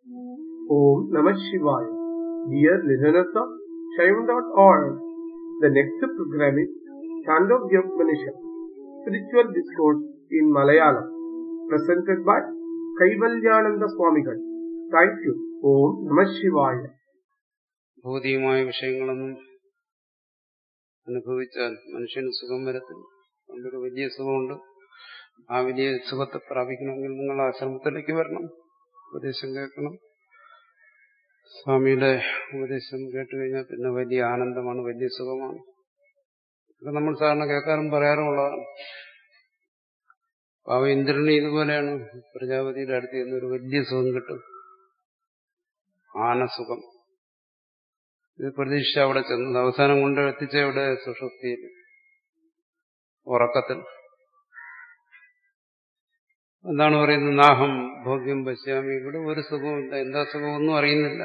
Om Namah Shivaya. Dear listeners of Shaivan.org, the next program is Chandogya Upanishad, Spiritual Discourse in Malayalam, presented by Kaivalyananda Swamigal. Thank you. Om Namah Shivaya. ഭൗതികമായ വിഷയങ്ങളൊന്നും അനുഭവിച്ചാൽ മനുഷ്യന് സുഖം വരത്തില്ല അതുകൊണ്ടൊരു വലിയ സുഖമുണ്ട് ആ വലിയ സുഖത്തെ പ്രാപിക്കണമെങ്കിൽ നിങ്ങൾ ആശ്രമത്തിലേക്ക് വരണം ഉപദേശം കേൾക്കണം സ്വാമിയുടെ ഉപദേശം കേട്ട് കഴിഞ്ഞാൽ പിന്നെ വലിയ ആനന്ദമാണ് വലിയ സുഖമാണ് ഇത് നമ്മൾ സാധാരണ കേൾക്കാറും പറയാറുമുള്ളതാണ് പാവ ഇന്ദ്രന് ഇതുപോലെയാണ് പ്രജാപതിയുടെ അടുത്ത് ചെന്നൊരു വലിയ സുഖം കിട്ടും ആനസുഖം ഇത് പ്രതീക്ഷ അവിടെ ചെന്നത് അവസാനം കൊണ്ട് എത്തിച്ച അവിടെ സുഷുപ്തിയിൽ ഉറക്കത്തിൽ എന്താണ് പറയുന്നത് നാഹം ഭോഗ്യം പശ്യാമി ഇവിടെ ഒരു സുഖവുമില്ല എന്താ സുഖമൊന്നും അറിയുന്നില്ല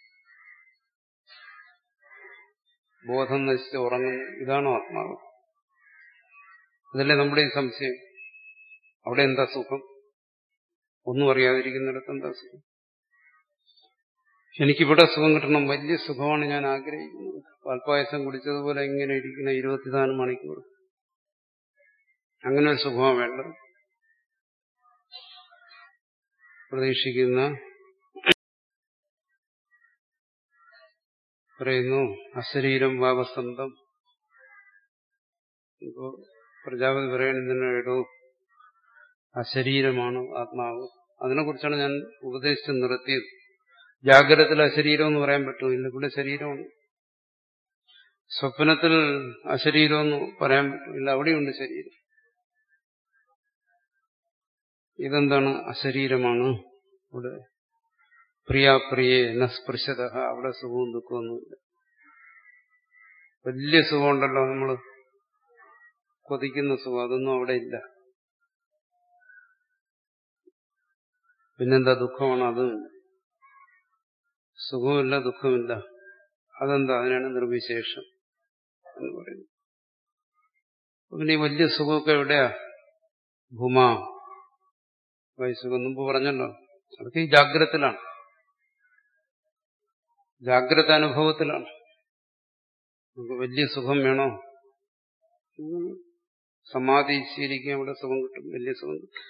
ബോധം നശിച്ച് ഉറങ്ങുന്നു ഇതാണോ ആത്മാവ് അതല്ലേ നമ്മുടെ ഈ സംശയം അവിടെ എന്താ സുഖം ഒന്നും അറിയാതിരിക്കുന്നിടത്ത് എന്താ സുഖം എനിക്കിവിടെ സുഖം കിട്ടണം വലിയ സുഖമാണ് ഞാൻ ആഗ്രഹിക്കുന്നത് പാൽപ്പായസം കുടിച്ചതുപോലെ ഇങ്ങനെ ഇരിക്കുന്ന ഇരുപത്തിനാല് മണിക്കൂർ അങ്ങനെ ഒരു സുഖമാണ് വേണ്ടത് പ്രതീക്ഷിക്കുന്ന പറയുന്നു അശരീരം വാവസന്തം ഇപ്പോ പ്രജാപതി പറയുന്നതിനോ അശരീരമാണ് ആത്മാവ് അതിനെക്കുറിച്ചാണ് ഞാൻ ഉപദേശിച്ച് നിർത്തിയത് ജാഗ്രതത്തിൽ അശരീരം എന്ന് പറയാൻ പറ്റുമില്ല ഇവിടെ ശരീരമാണ് സ്വപ്നത്തിൽ അശരീരം എന്ന് പറയാൻ പറ്റില്ല അവിടെയുണ്ട് ശരീരം ഇതെന്താണ് അശരീരമാണ് ഇവിടെ പ്രിയാപ്രിയെ നസ്പൃശത അവിടെ സുഖവും ദുഃഖമൊന്നുമില്ല വലിയ സുഖമുണ്ടല്ലോ നമ്മൾ കൊതിക്കുന്ന സുഖം അതൊന്നും അവിടെ ഇല്ല പിന്നെന്താ ദുഃഖമാണ് അതുമില്ല സുഖമില്ല ദുഃഖമില്ല അതെന്താ അതിനാണ് നിർവിശേഷം എന്ന് പറയുന്നത് പിന്നെ ഈ വലിയ സുഖമൊക്കെ എവിടെയാ ഭൂമാ വൈസുഖം മുമ്പ് പറഞ്ഞല്ലോ അതൊക്കെ ഈ ജാഗ്രതത്തിലാണ് ജാഗ്രത അനുഭവത്തിലാണ് നമുക്ക് വലിയ സുഖം വേണോ സമാധി ശീലിക്കാൻ അവിടെ സുഖം കിട്ടും വലിയ സുഖം കിട്ടും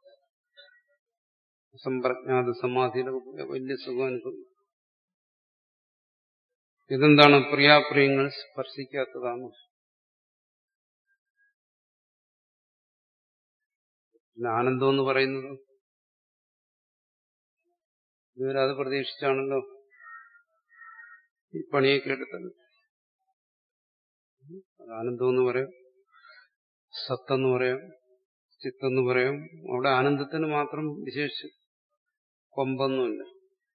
സമ്പ്രജ്ഞാത സമാധിയിലൊക്കെ വലിയ സുഖം അനുഭവിക്കും ഇതെന്താണ് പ്രിയാപ്രിയങ്ങൾ സ്പർശിക്കാത്തതാണ് പിന്നെ ആനന്ദം എന്ന് പറയുന്നത് ഇതുവരെ അത് പ്രതീക്ഷിച്ചാണല്ലോ ഈ പണിയൊക്കെ എടുത്തത് ആനന്ദം എന്ന് പറയാം സത്തെന്ന് പറയാം ചിത്തെന്ന് പറയാം അവിടെ ആനന്ദത്തിന് മാത്രം വിശേഷിച്ച് കൊമ്പൊന്നുമില്ല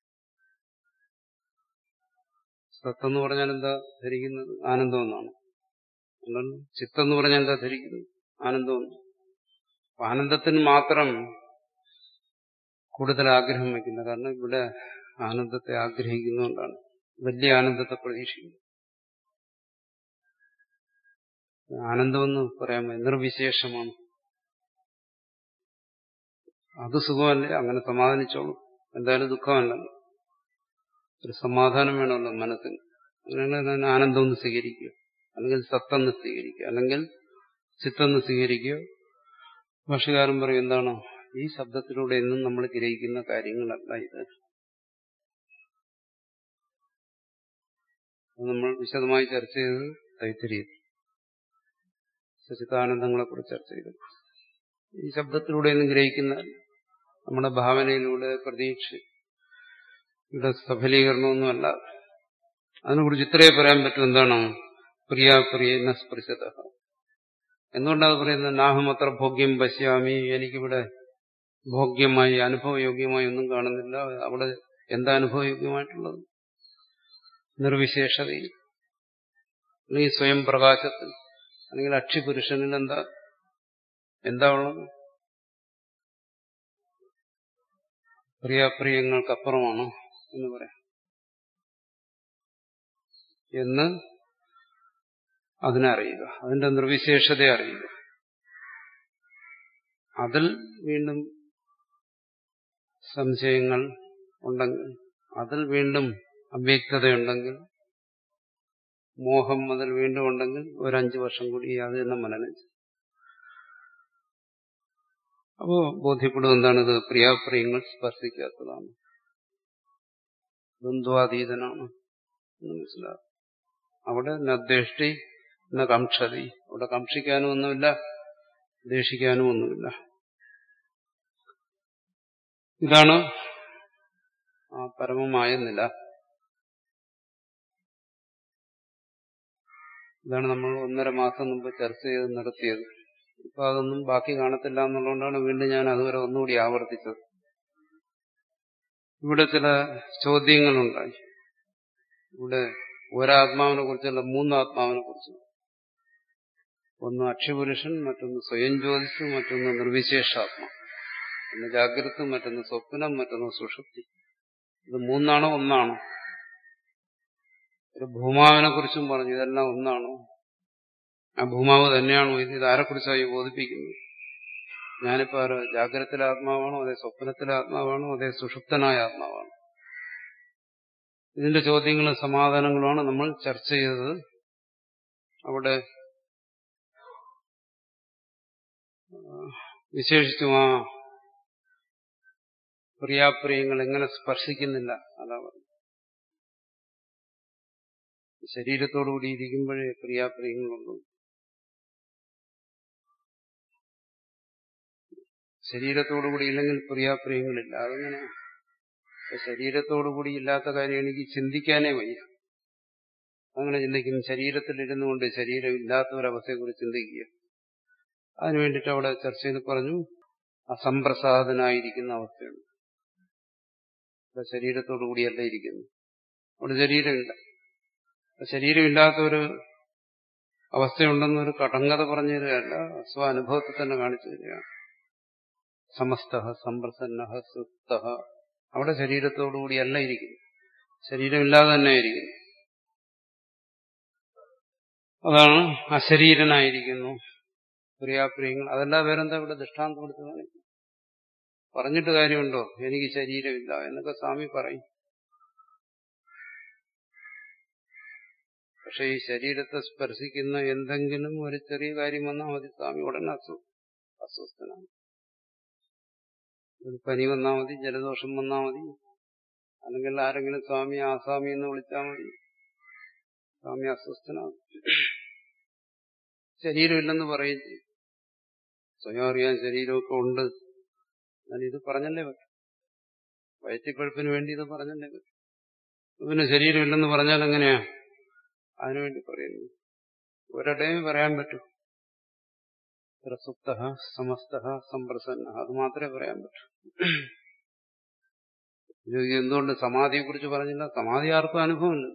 സത്തെന്ന് പറഞ്ഞാൽ എന്താ ധരിക്കുന്നത് ആനന്ദം എന്നാണ് ചിത്തെന്ന് പറഞ്ഞാൽ എന്താ ധരിക്കുന്നത് ആനന്ദം ആനന്ദത്തിന് മാത്രം കൂടുതൽ ആഗ്രഹം വയ്ക്കുന്നത് കാരണം ഇവിടെ ആനന്ദത്തെ ആഗ്രഹിക്കുന്നതുകൊണ്ടാണ് വലിയ ആനന്ദത്തെ പ്രതീക്ഷിക്കുന്നത് ആനന്ദമെന്ന് പറയാമോ നിർവിശേഷമാണ് അത് സുഖമല്ലേ അങ്ങനെ സമാധാനിച്ചോളൂ എന്തായാലും ദുഃഖമല്ലല്ലോ ഒരു സമാധാനം വേണമല്ലോ മനസ്സിന് അങ്ങനെയാണ് ആനന്ദം ഒന്ന് സ്വീകരിക്കുക അല്ലെങ്കിൽ സത്തെന്ന് സ്വീകരിക്കുക അല്ലെങ്കിൽ ചിത്തെന്ന് സ്വീകരിക്കുക ഭാഷകാരൻ പറയും എന്താണോ ഈ ശബ്ദത്തിലൂടെ എന്നും നമ്മൾ ഗ്രഹിക്കുന്ന കാര്യങ്ങളല്ല ഇത് നമ്മൾ വിശദമായി ചർച്ച ചെയ്തത് തൈത്തിരിയിൽ സച്ചിദാനന്ദങ്ങളെ കുറിച്ച് ചർച്ച ചെയ്തു ഈ ശബ്ദത്തിലൂടെ ഒന്നും ഗ്രഹിക്കുന്ന നമ്മുടെ ഭാവനയിലൂടെ പ്രതീക്ഷ ഇവിടെ സഫലീകരണമൊന്നുമല്ല അതിനെക്കുറിച്ച് ഇത്രയേ പറയാൻ പറ്റും എന്താണ് പ്രിയാപ്രിയ സ്പൃശത എന്തുകൊണ്ടാണ് പറയുന്നത് നാഹമത്ര ഭോഗ്യം പശ്യാമി എനിക്കിവിടെ ഭോഗ്യമായി അനുഭവയോഗ്യമായി ഒന്നും കാണുന്നില്ല അവിടെ എന്താ അനുഭവയോഗ്യമായിട്ടുള്ളത് നിർവിശേഷതയിൽ അല്ലെങ്കിൽ സ്വയം പ്രകാശത്തിൽ അല്ലെങ്കിൽ അക്ഷിപുരുഷനിൽ എന്താ എന്താ ഉള്ളത് പ്രിയാപ്രിയങ്ങൾക്കപ്പുറമാണ് എന്ന് പറയാം എന്ന് അതിനെ അറിയുക അതിന്റെ നിർവിശേഷതയെ അറിയുക അതിൽ വീണ്ടും സംശയങ്ങൾ ഉണ്ടെങ്കിൽ അതിൽ വീണ്ടും അവ്യക്തതയുണ്ടെങ്കിൽ മോഹം അതിൽ വീണ്ടും ഉണ്ടെങ്കിൽ ഒരു അഞ്ചു വർഷം കൂടി അത് തന്നെ മനനം ചെയ്യും അപ്പോ ബോധ്യപ്പെടും എന്താണിത് പ്രിയാപ്രിയങ്ങൾ സ്പർശിക്കാത്തതാണ് ദ്വന്ദ്വാതീതനാണ് എന്ന് മനസ്സിലാകും അവിടെ നദ്വേഷ്ടി എന്ന കംക്ഷതി അവിടെ കംക്ഷിക്കാനും ഒന്നുമില്ല ദേഷിക്കാനും ഒന്നുമില്ല ഇതാണ് ആ പരമമായ നില ഇതാണ് നമ്മൾ ഒന്നര മാസം മുമ്പ് ചർച്ച ചെയ്ത് നിർത്തിയത് ഇപ്പൊ അതൊന്നും ബാക്കി കാണത്തില്ല എന്നുള്ളതുകൊണ്ടാണ് വീണ്ടും ഞാൻ അതുവരെ ഒന്നുകൂടി ആവർത്തിച്ചത് ഇവിടെ ചില ചോദ്യങ്ങളുണ്ടായി ഇവിടെ ഒരാത്മാവിനെ കുറിച്ചല്ല മൂന്നാത്മാവിനെ കുറിച്ച് ഒന്ന് അക്ഷപുരുഷൻ മറ്റൊന്ന് സ്വയം ജ്യോതിസ് മറ്റൊന്ന് നിർവിശേഷാത്മ ഒന്ന് ജാഗ്രത മറ്റൊന്ന് സ്വപ്നം മറ്റൊന്ന് സുഷുപ്തി ഇത് മൂന്നാണോ ഒന്നാണോ ഒരു ഭൂമാവിനെ കുറിച്ചും പറഞ്ഞു ഇതെല്ലാം ഒന്നാണോ ആ ഭൂമാവ് തന്നെയാണോ ഇത് ഇതാരെക്കുറിച്ചായി ബോധിപ്പിക്കുന്നത് ഞാനിപ്പോ ആരോ ജാഗ്രതത്തിലെ ആത്മാവാണോ അതേ സ്വപ്നത്തിലെ ആത്മാവാണോ അതേ സുഷുപ്തനായ ആത്മാവാണോ ഇതിന്റെ ചോദ്യങ്ങളും സമാധാനങ്ങളുമാണ് നമ്മൾ ചർച്ച ചെയ്തത് അവിടെ വിശേഷിച്ചും ആ പ്രിയാപ്രിയങ്ങൾ എങ്ങനെ സ്പർശിക്കുന്നില്ല അതാ പറഞ്ഞു ശരീരത്തോടുകൂടി ഇരിക്കുമ്പോഴേ പ്രിയാപ്രിയങ്ങളുള്ളൂ ശരീരത്തോടുകൂടി ഇല്ലെങ്കിൽ പ്രിയാപ്രിയങ്ങളില്ല അതെങ്ങനെ ശരീരത്തോടുകൂടി ഇല്ലാത്ത കാര്യം എനിക്ക് ചിന്തിക്കാനേ വയ്യ അങ്ങനെ ചിന്തിക്കും ശരീരത്തിലിരുന്നു കൊണ്ട് ശരീരം ഇല്ലാത്ത ഒരവസ്ഥയെക്കുറിച്ച് ചിന്തിക്കുക അതിനു വേണ്ടിയിട്ട് അവിടെ ചർച്ച ചെയ്ത് പറഞ്ഞു അസംപ്രസാദനായിരിക്കുന്ന അവസ്ഥയുണ്ട് ശരീരത്തോടുകൂടിയല്ല ഇരിക്കുന്നു അവിടെ ശരീരമില്ല ശരീരമില്ലാത്ത ഒരു അവസ്ഥയുണ്ടെന്നൊരു കടങ്കഥ പറഞ്ഞു തരികയല്ല സ്വാനുഭവത്തിൽ തന്നെ കാണിച്ചു തരികയാണ് സമസ്ത സമ്പ്രസന്ന സുപ്ത അവിടെ ശരീരത്തോടുകൂടിയല്ല ഇരിക്കുന്നു ശരീരമില്ലാതെ തന്നെ ഇരിക്കുന്നു അതാണ് അശരീരനായിരിക്കുന്നു പ്രിയാപ്രിയങ്ങൾ അതെല്ലാം വേറെന്താ ഇവിടെ ദൃഷ്ടാന്തം കൊടുത്ത് കാണിക്കും പറഞ്ഞിട്ട് കാര്യമുണ്ടോ എനിക്ക് ശരീരമില്ല എന്നൊക്കെ സ്വാമി പറയും പക്ഷെ ഈ ശരീരത്തെ സ്പർശിക്കുന്ന എന്തെങ്കിലും ഒരു ചെറിയ കാര്യം വന്നാൽ മതി സ്വാമി ഉടനെ അസ്വ അസ്വസ്ഥനാണ് ഒരു പനി വന്നാൽ മതി ജലദോഷം വന്നാൽ മതി അല്ലെങ്കിൽ ആരെങ്കിലും സ്വാമി ആസാമി എന്ന് വിളിച്ചാൽ മതി സ്വാമി അസ്വസ്ഥനാണ് ശരീരമില്ലെന്ന് പറയും ചെയ്യും സ്വയം അറിയാൻ ശരീരമൊക്കെ ഉണ്ട് എന്നാൽ ഇത് പറഞ്ഞല്ലേ പറ്റും വയറ്റിപ്പഴുപ്പിന് വേണ്ടി ഇത് പറഞ്ഞല്ലേ പറ്റും പിന്നെ ശരീരമില്ലെന്ന് പറഞ്ഞാൽ എങ്ങനെയാ അതിനുവേണ്ടി പറയുന്നു ഒരിടയും പറയാൻ പറ്റൂ പ്രസുപ്ത സമസ്ത സമ്പ്രസന്ന അത് മാത്രമേ പറയാൻ പറ്റൂ എന്തുകൊണ്ട് സമാധിയെ കുറിച്ച് പറഞ്ഞില്ല സമാധി ആർക്കും അനുഭവമില്ല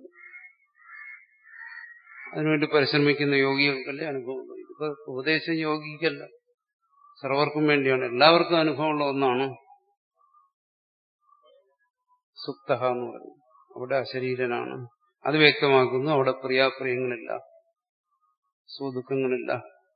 അതിനുവേണ്ടി പരിശ്രമിക്കുന്ന യോഗികൾക്കല്ലേ അനുഭവമുള്ളൂ ഇതിപ്പോ ഉപദേശം യോഗിക്കല്ല സർവർക്കും വേണ്ടിയാണ് എല്ലാവർക്കും അനുഭവമുള്ള ഒന്നാണ് സുപ്ത എന്ന് പറയുന്നത് അവിടെ അശരീരനാണ് അത് വ്യക്തമാക്കുന്നു അവിടെ പ്രിയാപ്രിയങ്ങളില്ല സുദുഃഖങ്ങളില്ല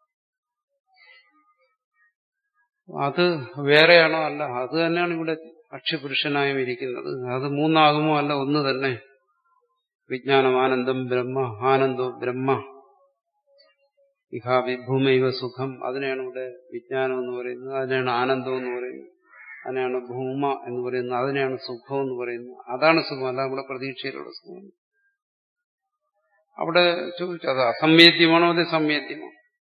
അത് വേറെയാണോ അല്ല അത് തന്നെയാണ് ഇവിടെ അക്ഷ്യപുരുഷനായും ഇരിക്കുന്നത് അത് മൂന്നാകുമോ അല്ല ഒന്ന് തന്നെ വിജ്ഞാനം ആനന്ദം ബ്രഹ്മ ആനന്ദോ ബ്രഹ്മ ഇഹാ വിഭൂമൈവ സുഖം അതിനെയാണ് ഇവിടെ വിജ്ഞാനം എന്ന് പറയുന്നത് അതിനെയാണ് ആനന്ദം എന്ന് പറയുന്നത് അതിനെയാണ് ഭൂമ എന്ന് പറയുന്നത് അതിനെയാണ് സുഖം എന്ന് പറയുന്നത് അതാണ് സുഖം അല്ല നമ്മുടെ പ്രതീക്ഷയിലുള്ള സുഖം അവിടെ ചോദിച്ചു അത് അസംവേദ്യമാണോ അത് സംവേദ്യമാണോ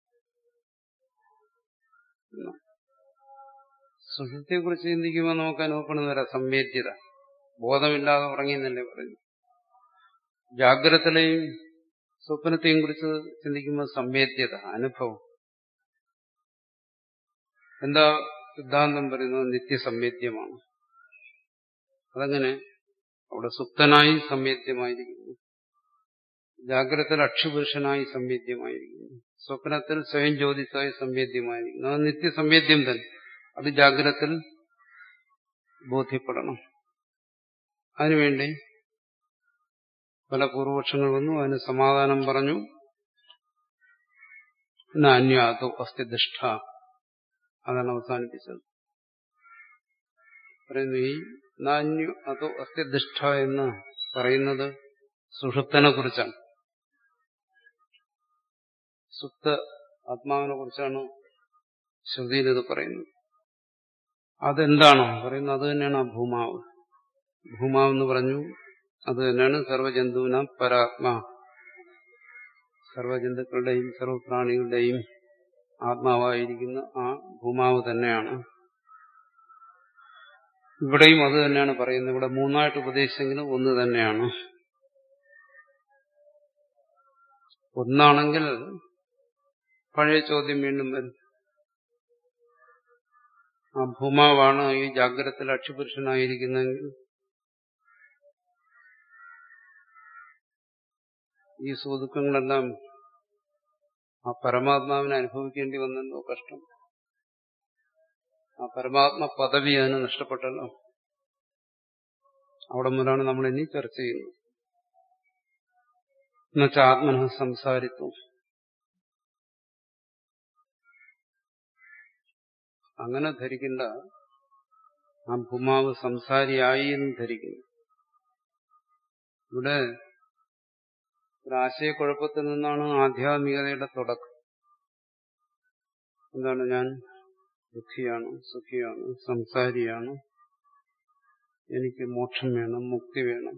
സുഖത്തെ കുറിച്ച് ചിന്തിക്കുമ്പോൾ നമുക്ക് അനുഭവപ്പെടുന്ന ഒരു അസംവേദ്യത ബോധമില്ലാതെ ഉറങ്ങിയെന്നല്ലേ പറയുന്നു ജാഗ്രതയിലെയും സ്വപ്നത്തെയും കുറിച്ച് ചിന്തിക്കുമ്പോൾ സംവേദ്യത അനുഭവം എന്താ സിദ്ധാന്തം പറയുന്നത് നിത്യസംവേദ്യമാണ് അതങ്ങനെ അവിടെ സുപ്തനായി സംവേദ്യമായിരിക്കുന്നു ജാഗ്രതയിൽ അക്ഷുപുരുഷനായി സംവേദ്യമായിരിക്കുന്നു സ്വപ്നത്തിൽ സ്വയം ജ്യോതിസായി സംവേദ്യമായിരിക്കുന്നു അത് നിത്യസംവേദ്യം തന്നെ അത് ജാഗ്രതത്തിൽ ബോധ്യപ്പെടണം അതിനുവേണ്ടി പല പൂർവപക്ഷങ്ങൾ വന്നു അതിന് സമാധാനം പറഞ്ഞു അന്യാതോ അസ്ഥിദിഷ്ഠ അതാണ് അവസാനിപ്പിച്ചത് പറയുന്നു ഈ നാന്യു അതോ അസ്തിദിഷ്ഠ എന്ന് പറയുന്നത് സുഷുപ്തനെ കുറിച്ചാണ് സുപ്ത ആത്മാവിനെ കുറിച്ചാണ് ശ്രുതിയിൽ ഇത് പറയുന്നത് അതെന്താണോ പറയുന്നത് അത് തന്നെയാണ് ആ ഭൂമാവ് ഭൂമാവ് എന്ന് പറഞ്ഞു അത് തന്നെയാണ് സർവജന്തുവിന പരാത്മാ സർവജന്തുക്കളുടെയും സർവപ്രാണികളുടെയും ആത്മാവായിരിക്കുന്ന ആ ഭൂമാവ് തന്നെയാണ് ഇവിടെയും അത് തന്നെയാണ് പറയുന്നത് ഇവിടെ മൂന്നായിട്ട് ഉപദേശിച്ചെങ്കിലും ഒന്ന് തന്നെയാണ് ഒന്നാണെങ്കിൽ പഴയ ചോദ്യം വീണ്ടും വരും ആ ഭൂമാവാണ് ഈ ജാഗ്രതത്തിൽ അക്ഷിപുരുഷനായിരിക്കുന്നെങ്കിൽ ഈ സുദുഃഖങ്ങളെല്ലാം ആ പരമാത്മാവിനെ അനുഭവിക്കേണ്ടി വന്നല്ലോ കഷ്ടം ആ പരമാത്മ പദവി അതിന് നഷ്ടപ്പെട്ടല്ലോ അവിടെ മുതലാണ് നമ്മൾ ഇനി ചർച്ച ചെയ്യുന്നത് എന്നുവെച്ചാൽ ആത്മന സംസാരിത്വം അങ്ങനെ ധരിക്കേണ്ട ആ ഭൂമാവ് സംസാരിയായി എന്ന് ധരിക്കുന്നു ഇവിടെ ഒരാശയക്കുഴപ്പത്തിൽ നിന്നാണ് ആധ്യാത്മികതയുടെ തുടക്കം എന്താണ് ഞാൻ ദുഃഖിയാണ് സുഖിയാണ് സംസാരിയാണ് എനിക്ക് മോക്ഷം വേണം മുക്തി വേണം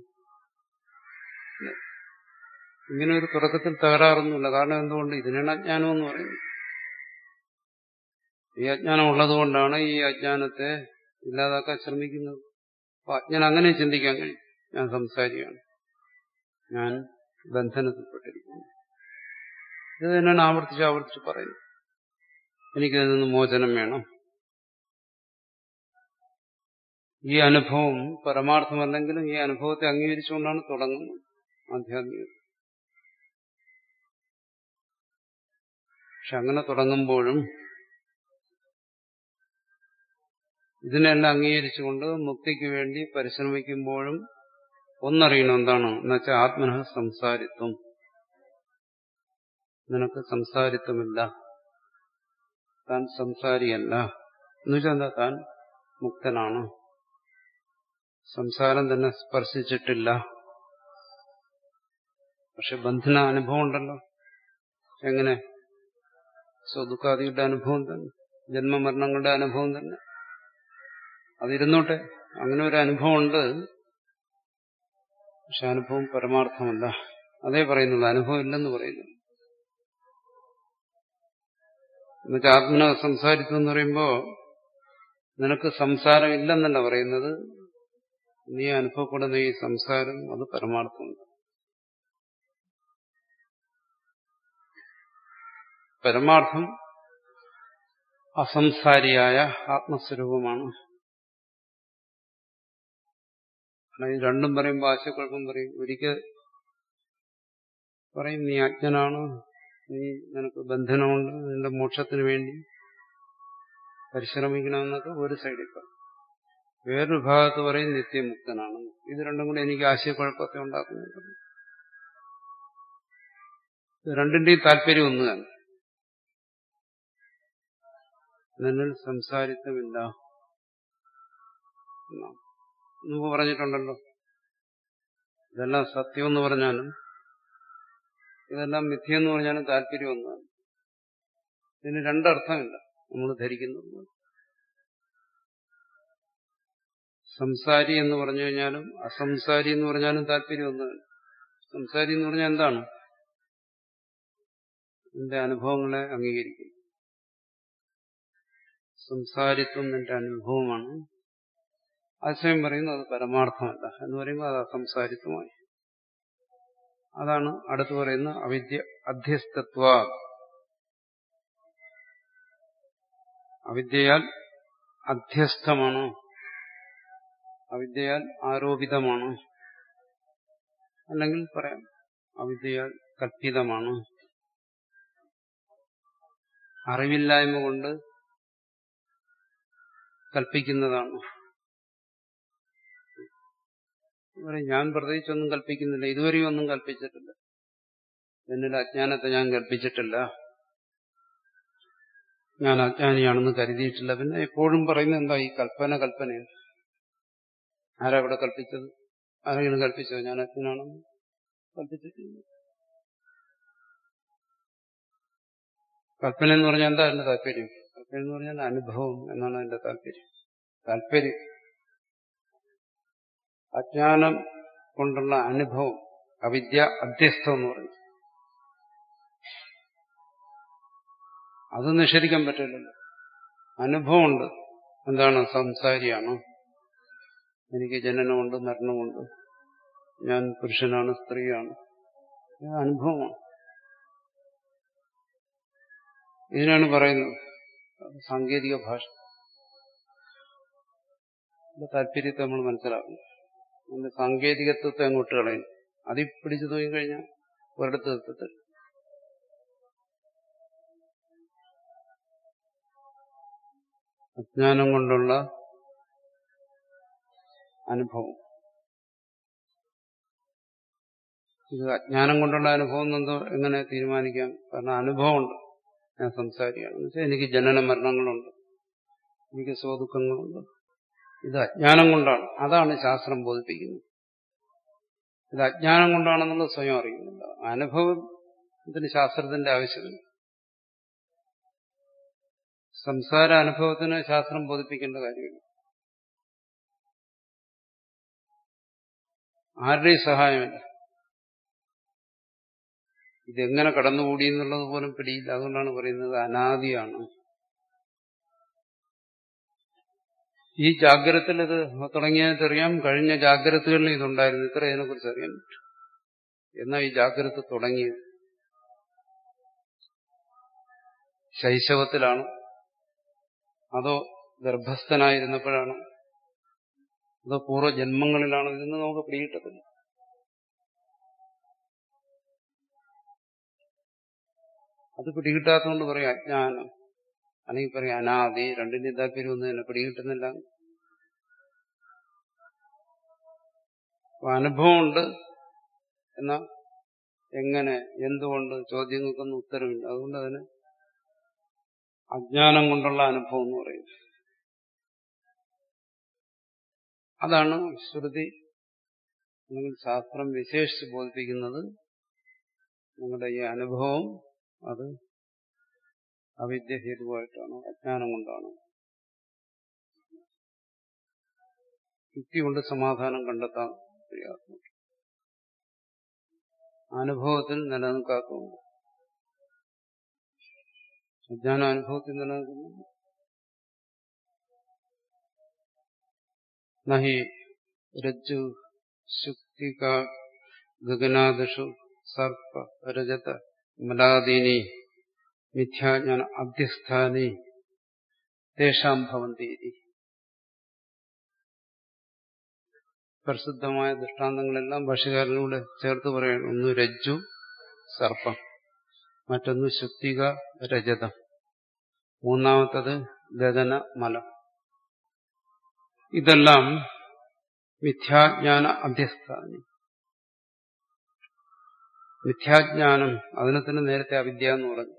ഇങ്ങനെ ഒരു തുടക്കത്തിൽ തകരാറൊന്നുമില്ല കാരണം എന്തുകൊണ്ട് ഇതിനാണ് അജ്ഞാനം എന്ന് പറയുന്നത് ഈ അജ്ഞാനം ഉള്ളതുകൊണ്ടാണ് ഈ അജ്ഞാനത്തെ ഇല്ലാതാക്കാൻ ശ്രമിക്കുന്നത് അപ്പൊ അജ്ഞാൻ അങ്ങനെ ചിന്തിക്കാൻ കഴിയും ഞാൻ സംസാരിയാണ് ഞാൻ ബന്ധനത്തിൽപ്പെട്ടിരിക്കുന്നു ഇത് തന്നെയാണ് ആവർത്തിച്ച് ആവർത്തിച്ച് പറയുന്നത് എനിക്കിതിൽ നിന്ന് മോചനം വേണം ഈ അനുഭവം പരമാർത്ഥമല്ലെങ്കിലും ഈ അനുഭവത്തെ അംഗീകരിച്ചുകൊണ്ടാണ് തുടങ്ങുന്നത് ആധ്യാത്മികത പക്ഷെ അങ്ങനെ തുടങ്ങുമ്പോഴും ഇതിനെല്ലാം അംഗീകരിച്ചുകൊണ്ട് മുക്തിക്ക് വേണ്ടി പരിശ്രമിക്കുമ്പോഴും ഒന്നറിയണം എന്താണ് എന്നുവെച്ചാൽ ആത്മന സംസാരിത്വം നിനക്ക് സംസാരിത്വമില്ല താൻ സംസാരിയല്ല എന്നുവെച്ചാൽ എന്താ താൻ മുക്തനാണ് സംസാരം തന്നെ സ്പർശിച്ചിട്ടില്ല പക്ഷെ ബന്ധന അനുഭവം ഉണ്ടല്ലോ എങ്ങനെ സ്വദുഃഖാദികളുടെ അനുഭവം തന്നെ ജന്മമരണങ്ങളുടെ അനുഭവം തന്നെ അതിരുന്നോട്ടെ അങ്ങനെ ഒരു അനുഭവം ഉണ്ട് പക്ഷെ അനുഭവം പരമാർത്ഥമല്ല അതേ പറയുന്നുള്ളൂ അനുഭവം ഇല്ലെന്ന് പറയുന്നു എന്നുവെച്ചാൽ ആത്മന സംസാരിച്ചു എന്ന് പറയുമ്പോ നിനക്ക് സംസാരം ഇല്ലെന്നല്ല പറയുന്നത് നീ അനുഭവപ്പെടുന്ന ഈ സംസാരം അത് പരമാർത്ഥമുണ്ട് പരമാർത്ഥം അസംസാരിയായ ആത്മസ്വരൂപമാണ് ഇത് രണ്ടും പറയുമ്പോൾ ആശയക്കുഴപ്പം പറയും ഒരിക്കൽ പറയും നീ അജ്ഞനാണ് നീ നിനക്ക് ബന്ധനമുണ്ട് നിന്റെ മോക്ഷത്തിന് വേണ്ടി പരിശ്രമിക്കണമെന്നൊക്കെ ഒരു സൈഡിൽ പറയും വേറൊരു ഭാഗത്ത് പറയും നിത്യമുക്തനാണ് ഇത് രണ്ടും കൂടെ എനിക്ക് ആശയക്കുഴപ്പത്തെ ഉണ്ടാക്കുന്നുണ്ട് രണ്ടിന്റെയും താല്പര്യം ഒന്ന് തന്നെ നിന്നിൽ സംസാരിത്തമില്ല മുമ്പ് പറഞ്ഞിട്ടുണ്ടല്ലോ ഇതെല്ലാം സത്യമെന്ന് പറഞ്ഞാലും ഇതെല്ലാം മിഥ്യെന്ന് പറഞ്ഞാലും താല്പര്യം ഒന്നാണ് ഇതിന് രണ്ടർത്ഥമില്ല നമ്മൾ ധരിക്കുന്നത് സംസാരി എന്ന് പറഞ്ഞു കഴിഞ്ഞാലും അസംസാരി എന്ന് പറഞ്ഞാലും താല്പര്യം ഒന്നാണ് സംസാരി എന്ന് പറഞ്ഞാൽ എന്താണ് നിന്റെ അനുഭവങ്ങളെ അംഗീകരിക്കും സംസാരിത്വം നിന്റെ അനുഭവമാണ് ആശയം പറയുന്നു അത് പരമാർത്ഥമല്ല എന്ന് പറയുമ്പോൾ അത് അസംസാരിത്വമായി അതാണ് അടുത്ത് പറയുന്ന അവിദ്യ അധ്യസ്ഥത്വ അവിദ്യയാൽ അധ്യസ്ഥമാണ് അവിദ്യയാൽ ആരോപിതമാണ് അല്ലെങ്കിൽ പറയാം അവിദ്യയാൽ കൽപ്പിതമാണ് അറിവില്ലായ്മ കൊണ്ട് കൽപ്പിക്കുന്നതാണ് ഞാൻ പ്രത്യേകിച്ചൊന്നും കൽപ്പിക്കുന്നില്ല ഇതുവരെയും ഒന്നും കൽപ്പിച്ചിട്ടില്ല എന്നിൽ അജ്ഞാനത്തെ ഞാൻ കൽപ്പിച്ചിട്ടില്ല ഞാൻ അജ്ഞാനിയാണെന്ന് കരുതിയിട്ടില്ല പിന്നെ എപ്പോഴും പറയുന്നത് എന്താ ഈ കൽപ്പന കൽപ്പനയാണ് ആരാ ഇവിടെ കൽപ്പിച്ചത് ആരെങ്കിലും കൽപ്പിച്ചോ ഞാൻ അജ്ഞനാണെന്ന് കൽപ്പിച്ചിട്ടില്ല കൽപ്പന എന്ന് പറഞ്ഞാൽ എന്താ അതിന്റെ താല്പര്യം കൽപ്പന എന്ന് പറഞ്ഞാൽ അനുഭവം എന്നാണ് അതിന്റെ താല്പര്യം താല്പര്യം അജ്ഞാനം കൊണ്ടുള്ള അനുഭവം അവിദ്യ അധ്യസ്ഥം എന്ന് പറയും അത് നിഷേധിക്കാൻ പറ്റില്ലല്ലോ അനുഭവമുണ്ട് എന്താണ് സംസാരിയാണ് എനിക്ക് ജനനമുണ്ട് മരണമുണ്ട് ഞാൻ പുരുഷനാണ് സ്ത്രീയാണ് ഇത് അനുഭവമാണ് ഇതിനാണ് പറയുന്നത് സാങ്കേതിക ഭാഷ താല്പര്യത്തെ നമ്മൾ മനസ്സിലാക്കണം അതിന്റെ സാങ്കേതികത്വത്തെ അങ്ങോട്ട് കളയും അതിൽ പിടിച്ചു നോക്കിക്കഴിഞ്ഞാൽ ഒരിടത്ത് എത്തത്തില്ല അജ്ഞാനം കൊണ്ടുള്ള അനുഭവം ഇത് അജ്ഞാനം കൊണ്ടുള്ള അനുഭവം എന്തോ എങ്ങനെ തീരുമാനിക്കാം കാരണം അനുഭവമുണ്ട് ഞാൻ സംസാരിക്കുകയാണ് എന്ന് വെച്ചാൽ എനിക്ക് ജനന മരണങ്ങളുണ്ട് എനിക്ക് സ്വദുഃഖങ്ങളുണ്ട് ഇത് അജ്ഞാനം കൊണ്ടാണ് അതാണ് ശാസ്ത്രം ബോധിപ്പിക്കുന്നത് ഇത് അജ്ഞാനം കൊണ്ടാണെന്നുള്ളത് സ്വയം അറിയുന്നില്ല അനുഭവത്തിന് ശാസ്ത്രത്തിന്റെ ആവശ്യമില്ല സംസാര അനുഭവത്തിന് ശാസ്ത്രം ബോധിപ്പിക്കേണ്ട കാര്യമില്ല ആരുടെയും സഹായമില്ല ഇതെങ്ങനെ കടന്നുകൂടി എന്നുള്ളത് പോലും പിടിയില്ല അതുകൊണ്ടാണ് പറയുന്നത് അനാദിയാണ് ഈ ജാഗ്രതത്തിൽ ഇത് തുടങ്ങിയതറിയാം കഴിഞ്ഞ ജാഗ്രതകളിൽ ഇതുണ്ടായിരുന്നു ഇത്ര ഇതിനെക്കുറിച്ച് അറിയാൻ പറ്റും എന്നാ ഈ ജാഗ്രത തുടങ്ങിയത് ശൈശവത്തിലാണ് അതോ ഗർഭസ്ഥനായിരുന്നപ്പോഴാണ് അതോ പൂർവ്വജന്മങ്ങളിലാണ് ഇതെന്ന് നമുക്ക് പിടികിട്ടത്തില്ല അത് പിടികിട്ടാത്തതുകൊണ്ട് പറയും അജ്ഞാനം അല്ലെങ്കിൽ പറയും അനാദി രണ്ടിന്റെ താല്പര്യം ഒന്നും തന്നെ പിടികിട്ടുന്നില്ല അനുഭവമുണ്ട് എന്നാ എങ്ങനെ എന്തുകൊണ്ട് ചോദ്യങ്ങൾക്കൊന്നും ഉത്തരവില്ല അതുകൊണ്ട് അതിന് അജ്ഞാനം കൊണ്ടുള്ള അനുഭവം എന്ന് പറയും അതാണ് ശ്രുതി അല്ലെങ്കിൽ ശാസ്ത്രം വിശേഷിച്ച് ബോധിപ്പിക്കുന്നത് നിങ്ങളുടെ ഈ അനുഭവം അത് അവിദ്യ ഹേതുവായിട്ടാണ് അജ്ഞാനം കൊണ്ടാണ് യുക്തി കൊണ്ട് സമാധാനം കണ്ടെത്താൻ പ്രയാസം അനുഭവത്തിൽ നിലനിൽക്കാത്തതുണ്ട് അജ്ഞാന അനുഭവത്തിൽ നിലനിൽക്കുന്നു നഹി രജ്ജു ശുക്തിക ഗഗനാദിഷു സർപ്പ രജത മലാദീനി മിഥ്യാജ്ഞാന അധ്യസ്ഥാനി തേഷാം ഭവന്തി പ്രസിദ്ധമായ ദൃഷ്ടാന്തങ്ങളെല്ലാം ഭാഷകാരനോട് ചേർത്ത് പറയണം ഒന്ന് രജ്ജു സർപ്പം മറ്റൊന്ന് ശുക്തിക രജതം മൂന്നാമത്തത് ഗഗന മലം ഇതെല്ലാം മിഥ്യാജ്ഞാന അധ്യസ്ഥാനി മിഥ്യാജ്ഞാനം അതിനെ തന്നെ നേരത്തെ അവിദ്യ എന്ന് പറഞ്ഞു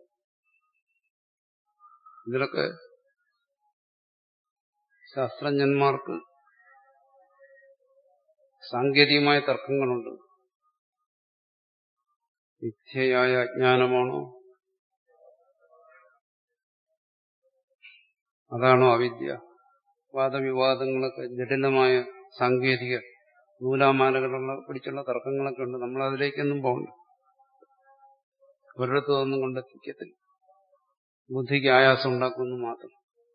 ഇതിലൊക്കെ ശാസ്ത്രജ്ഞന്മാർക്ക് സാങ്കേതികമായ തർക്കങ്ങളുണ്ട് മിഥ്യയായ അജ്ഞാനമാണോ അതാണോ അവിദ്യ വാദവിവാദങ്ങളൊക്കെ ജടിലമായ സാങ്കേതിക നൂലാമാലകളുള്ള പിടിച്ചുള്ള തർക്കങ്ങളൊക്കെ ഉണ്ട് നമ്മൾ അതിലേക്കൊന്നും പോകണ്ട ഒരിടത്തും ഒന്നും കൊണ്ടെത്തിക്കത്തില്ല ബുദ്ധിക്ക് ആയാസം ഉണ്ടാക്കുമെന്ന് മാത്രം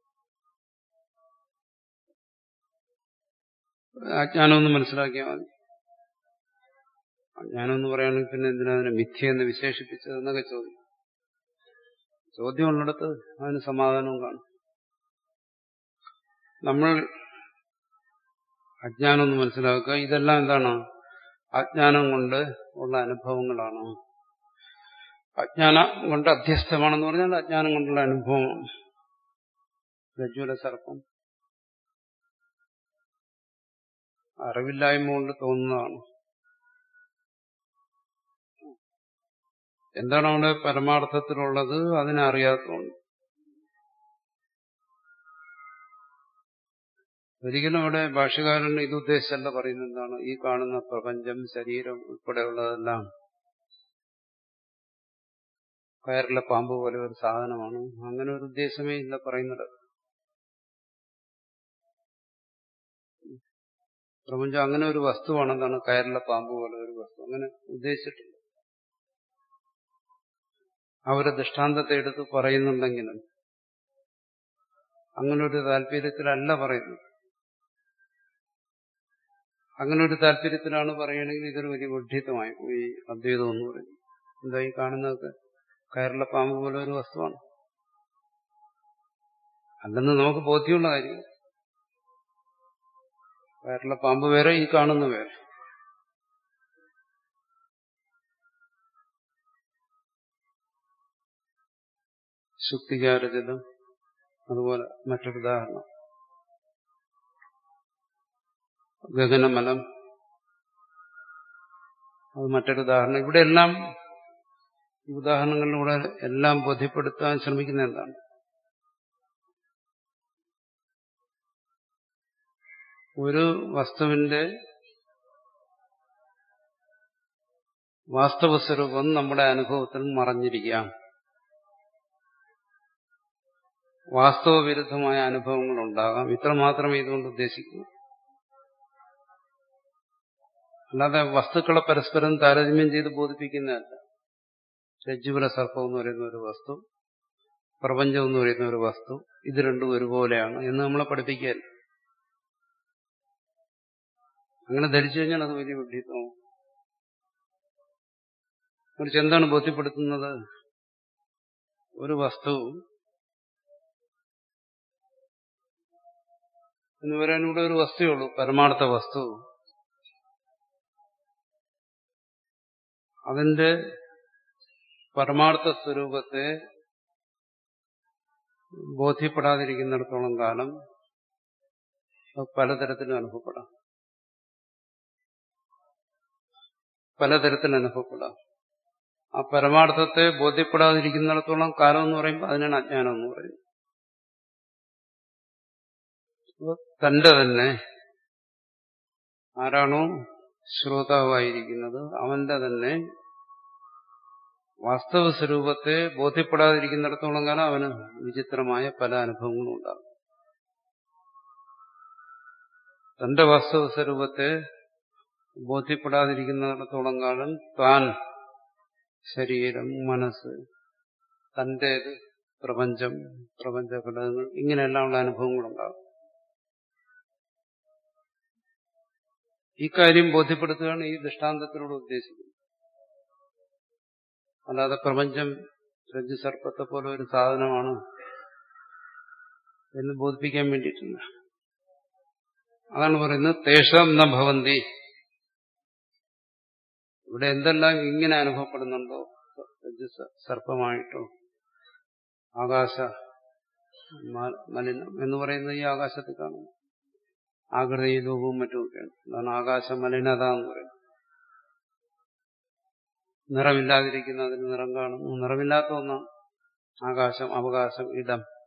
അജ്ഞാനമൊന്ന് മനസ്സിലാക്കിയാൽ മതി അജ്ഞാനം എന്ന് പറയുകയാണെങ്കിൽ പിന്നെ എന്തിനാ അതിനെ മിഥ്യ എന്ന് വിശേഷിപ്പിച്ചത് എന്നൊക്കെ ചോദ്യം ചോദ്യം ഉള്ളിടത്ത് അതിന് സമാധാനവും കാണും നമ്മൾ അജ്ഞാനം ഒന്ന് മനസ്സിലാക്കുക ഇതെല്ലാം എന്താണ് അജ്ഞാനം കൊണ്ട് ഉള്ള അനുഭവങ്ങളാണ് അജ്ഞാനം കൊണ്ട് അധ്യസ്ഥമാണെന്ന് പറഞ്ഞാൽ അജ്ഞാനം കൊണ്ടുള്ള അനുഭവമാണ് രജ്ജുല സർപ്പം അറിവില്ലായ്മ കൊണ്ട് തോന്നുന്നതാണ് എന്താണ് അവിടെ പരമാർത്ഥത്തിലുള്ളത് അതിനെ അറിയാത്തതുകൊണ്ട് ഒരിക്കലും അവിടെ ഭാഷകാരൻ ഇത് ഉദ്ദേശിച്ചല്ല പറയുന്നത് എന്താണ് ഈ കാണുന്ന പ്രപഞ്ചം ശരീരം ഉൾപ്പെടെയുള്ളതെല്ലാം കയറിലെ പാമ്പ് പോലെ ഒരു സാധനമാണ് അങ്ങനെ ഒരു ഉദ്ദേശമേ ഇല്ല പറയുന്നത് പ്രപഞ്ചം അങ്ങനെ ഒരു വസ്തുവാണെന്നാണ് കയറിലെ പാമ്പ് പോലെ ഒരു വസ്തു അങ്ങനെ ഉദ്ദേശിച്ചിട്ടില്ല അവരെ ദൃഷ്ടാന്തത്തെ എടുത്ത് പറയുന്നുണ്ടെങ്കിലും അങ്ങനെ ഒരു താല്പര്യത്തിലല്ല പറയുന്നത് അങ്ങനെ ഒരു താല്പര്യത്തിലാണ് പറയുകയാണെങ്കിൽ ഇതൊരു വലിയ വിഡ്ഢിത്തമായി പോയി അദ്വൈതം എന്ന് പറയുന്നത് എന്താ ഈ കാണുന്നതൊക്കെ കയറിലെ പാമ്പ് പോലെ ഒരു വസ്തുവാണ് അല്ലെന്ന് നമുക്ക് ബോധ്യമുള്ള കാര്യം കയറിലെ പാമ്പ് വേറെ ഈ കാണുന്ന വേറെ ശുക്തികാരചിതം അതുപോലെ മറ്റൊരു ഉദാഹരണം ഗഗനമലം അത് മറ്റൊരു ഉദാഹരണം ഇവിടെ എല്ലാം ഈ ഉദാഹരണങ്ങളിലൂടെ എല്ലാം ബോധ്യപ്പെടുത്താൻ ശ്രമിക്കുന്ന എന്താണ് ഒരു വസ്തുവിന്റെ വാസ്തവ സ്വരൂപം നമ്മുടെ അനുഭവത്തിൽ മറഞ്ഞിരിക്കാം വാസ്തവ വിരുദ്ധമായ അനുഭവങ്ങൾ ഉണ്ടാകാം ഇത്ര മാത്രമേ ഇതുകൊണ്ട് ഉദ്ദേശിക്കൂ അല്ലാതെ വസ്തുക്കളെ പരസ്പരം താരതമ്യം ചെയ്ത് ബോധിപ്പിക്കുന്നതല്ല രജ്ജുകുല സർപ്പം എന്ന് പറയുന്ന ഒരു വസ്തു പ്രപഞ്ചം എന്ന് പറയുന്ന ഒരു വസ്തു ഇത് രണ്ടും ഒരുപോലെയാണ് എന്ന് നമ്മളെ പഠിപ്പിക്കുകയല്ല അങ്ങനെ ധരിച്ചു കഴിഞ്ഞാൽ അത് വലിയ വിഡ്ഢിത്തമാവും മറിച്ച് എന്താണ് ബോധ്യപ്പെടുത്തുന്നത് ഒരു വസ്തു എന്ന് പറയാൻ ഇവിടെ ഒരു വസ്തുവേ ഉള്ളൂ പരമാർത്ഥ വസ്തു അതിന്റെ പരമാർത്ഥ സ്വരൂപത്തെ ബോധ്യപ്പെടാതിരിക്കുന്നിടത്തോളം കാലം പലതരത്തിലും അനുഭവപ്പെടാം പലതരത്തിൽ അനുഭവപ്പെടാം ആ പരമാർത്ഥത്തെ ബോധ്യപ്പെടാതിരിക്കുന്നിടത്തോളം കാലം എന്ന് പറയുമ്പോൾ അതിനാണ് അജ്ഞാനം എന്ന് പറയുന്നത് തന്റെ തന്നെ ആരാണോ ശ്രോതാവായിരിക്കുന്നത് അവന്റെ തന്നെ വാസ്തവ സ്വരൂപത്തെ ബോധ്യപ്പെടാതിരിക്കുന്നിടത്തോളം കാലം അവന് വിചിത്രമായ പല അനുഭവങ്ങളും ഉണ്ടാകും തന്റെ വാസ്തവ സ്വരൂപത്തെ ബോധ്യപ്പെടാതിരിക്കുന്നിടത്തോളം കാലം താൻ ശരീരം മനസ്സ് തന്റേത് പ്രപഞ്ചം പ്രപഞ്ച ഘടകങ്ങൾ ഇങ്ങനെയെല്ലാമുള്ള അനുഭവങ്ങളുണ്ടാകും ഈ കാര്യം ബോധ്യപ്പെടുത്തുകയാണ് ഈ ദൃഷ്ടാന്തത്തിലൂടെ ഉദ്ദേശിക്കുന്നത് അല്ലാതെ പ്രപഞ്ചം രജ്ജു സർപ്പത്തെ പോലെ ഒരു സാധനമാണ് എന്ന് ബോധിപ്പിക്കാൻ വേണ്ടിയിട്ടില്ല അതാണ് പറയുന്നത് തേഷം ന ഭവന്തി ഇവിടെ എന്തെല്ലാം ഇങ്ങനെ അനുഭവപ്പെടുന്നുണ്ടോ രജ്ജു സർപ്പമായിട്ടോ ആകാശ മലിനം എന്ന് പറയുന്നത് ഈ ആകാശത്തിൽ കാണുന്നു ആകൃതി രൂപവും മറ്റുമൊക്കെയാണ് അതാണ് ആകാശ മലിനത എന്ന് പറയുന്നത് നിറമില്ലാതിരിക്കുന്ന അതിന് നിറം കാണുന്നു നിറമില്ലാത്ത ഒന്നാണ് ആകാശം അവകാശം ഇടം